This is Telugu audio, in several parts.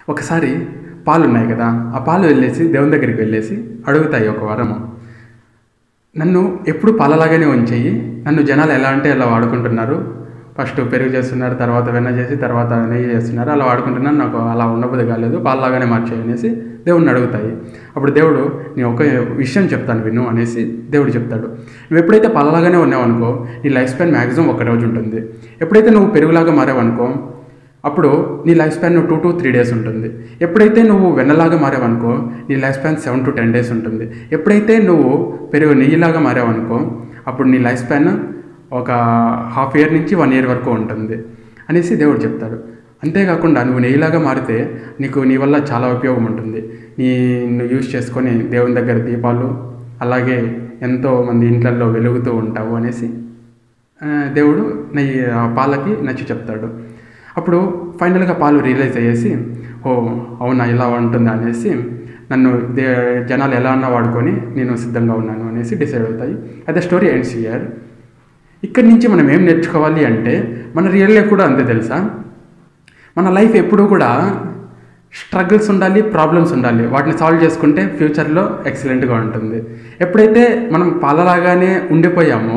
ఒకసారి పాలు ఉన్నాయి కదా ఆ పాలు వెళ్ళేసి దేవుని దగ్గరికి వెళ్ళేసి అడుగుతాయి ఒక వరము నన్ను ఎప్పుడు పాలలాగానే ఉంచేయి నన్ను జనాలు ఎలా అంటే ఎలా వాడుకుంటున్నారు ఫస్ట్ పెరుగు చేస్తున్నారు తర్వాత వెన్న చేసి తర్వాత నెయ్యి చేస్తున్నారు అలా వాడుకుంటున్నారు నాకు అలా ఉండబుద్ధి కాలేదు పాలలాగానే మార్చేయి అనేసి దేవుడిని అడుగుతాయి అప్పుడు దేవుడు నేను ఒక విషయం చెప్తాను విను అనేసి దేవుడు చెప్తాడు నువ్వు ఎప్పుడైతే పాలలాగానే ఉన్నావు అనుకో నీ లైఫ్ స్పాన్ మ్యాక్సిమం ఒక రోజు ఉంటుంది ఎప్పుడైతే నువ్వు పెరుగులాగా మారావనుకో అప్పుడు నీ lifespan two to three days ఉంటుంది ఎప్పుడైతే నువ్వు వెన్నలాగా మారావనుకో నీ lifespan seven to ten days ఉంటుంది ఎప్పుడైతే నువ్వు పెరుగు నెయ్యిలాగా మారావనుకో అప్పుడు నీ లైఫ్ స్పాన్ ఒక హాఫ్ ఇయర్ నుంచి వన్ ఇయర్ వరకు ఉంటుంది అనేసి దేవుడు చెప్తాడు అంతేకాకుండా నువ్వు నెయ్యిలాగా మారితే నీకు నీ వల్ల చాలా ఉపయోగం ఉంటుంది నీ నువ్వు యూజ్ చేసుకొని దేవుని దగ్గర దీపాలు అలాగే ఎంతో మంది ఇంట్లల్లో వెలుగుతూ ఉంటావు అనేసి ఆ, దేవుడు నెయ్యి ఆ పాలకి నచ్చి చెప్తాడు అప్పుడు ఫైనల్గా పాలు రియలైజ్ అయ్యేసి ఓ అవునా ఇలా ఉంటుంది అనేసి నన్ను దే జనాలు ఎలా అన్నా వాడుకొని నేను సిద్ధంగా ఉన్నాను అనేసి డిసైడ్ అవుతాయి అదే స్టోరీ ఎండ్స్ ఇయర్ ఇక్కడి నుంచి మనం ఏం నేర్చుకోవాలి అంటే మన రియల్ లైఫ్ కూడా అంతే తెలుసా మన లైఫ్ ఎప్పుడూ కూడా స్ట్రగుల్స్ ఉండాలి ప్రాబ్లమ్స్ ఉండాలి వాటిని సాల్వ్ చేసుకుంటే ఫ్యూచర్లో ఎక్సలెంట్గా ఉంటుంది ఎప్పుడైతే మనం పాలలాగానే ఉండిపోయామో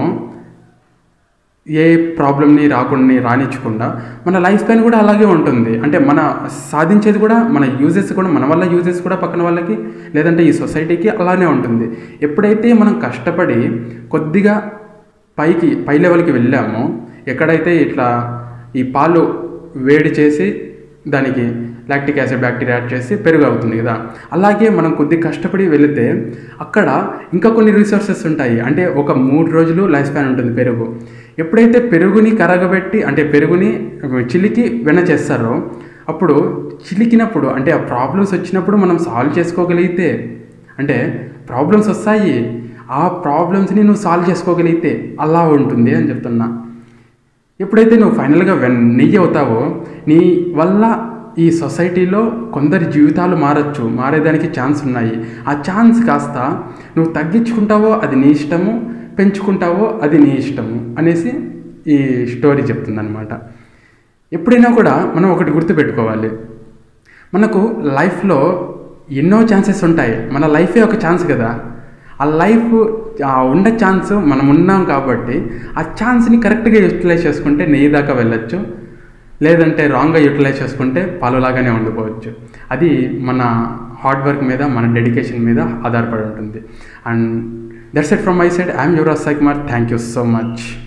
ఏ ప్రాబ్లమ్ని రాకుండా రానిచ్చకుండా మన లైఫ్ స్పాన్ కూడా అలాగే ఉంటుంది అంటే మన సాధించేది కూడా మన యూజెస్ కూడా మన వల్ల యూజెస్ కూడా పక్కన వాళ్ళకి లేదంటే ఈ సొసైటీకి అలానే ఉంటుంది ఎప్పుడైతే మనం కష్టపడి కొద్దిగా పైకి పై లెవెల్కి వెళ్ళామో ఎక్కడైతే ఇట్లా ఈ పాలు వేడి చేసి దానికి లాక్టిక్ యాసిడ్ బ్యాక్టీరియా యాడ్ చేసి పెరుగు అవుతుంది కదా అలాగే మనం కొద్ది కష్టపడి వెళితే అక్కడ ఇంకా కొన్ని రిసోర్సెస్ ఉంటాయి అంటే ఒక మూడు రోజులు లైఫ్ స్పాన్ ఉంటుంది పెరుగు ఎప్పుడైతే పెరుగుని కరగబెట్టి అంటే పెరుగుని చిలికి వెన్న చేస్తారో అప్పుడు చిలికినప్పుడు అంటే ఆ ప్రాబ్లమ్స్ వచ్చినప్పుడు మనం సాల్వ్ చేసుకోగలిగితే అంటే ప్రాబ్లమ్స్ వస్తాయి ఆ ప్రాబ్లమ్స్ని నువ్వు సాల్వ్ చేసుకోగలిగితే అలా ఉంటుంది అని చెప్తున్నా ఎప్పుడైతే నువ్వు ఫైనల్గా వెన్ నెయ్యి అవుతావో నీ వల్ల ఈ సొసైటీలో కొందరి జీవితాలు మారచ్చు మారేదానికి ఛాన్స్ ఉన్నాయి ఆ ఛాన్స్ కాస్త నువ్వు తగ్గించుకుంటావో అది నీ ఇష్టము పెంచుకుంటావో అది నీ ఇష్టము అనేసి ఈ స్టోరీ చెప్తుందన్నమాట ఎప్పుడైనా కూడా మనం ఒకటి గుర్తుపెట్టుకోవాలి మనకు లైఫ్లో ఎన్నో ఛాన్సెస్ ఉంటాయి మన లైఫే ఒక ఛాన్స్ కదా ఆ లైఫ్ ఆ ఉన్న ఛాన్స్ మనం ఉన్నాం కాబట్టి ఆ ఛాన్స్ని కరెక్ట్గా యూటిలైజ్ చేసుకుంటే నెయ్యి దాకా వెళ్ళొచ్చు లేదంటే రాంగ్గా యూటిలైజ్ చేసుకుంటే పాలులాగానే ఉండిపోవచ్చు అది మన హార్డ్ వర్క్ మీద మన డెడికేషన్ మీద ఆధారపడి ఉంటుంది and that's it from my side I'm Yuvaraj Sai Kumar thank you so much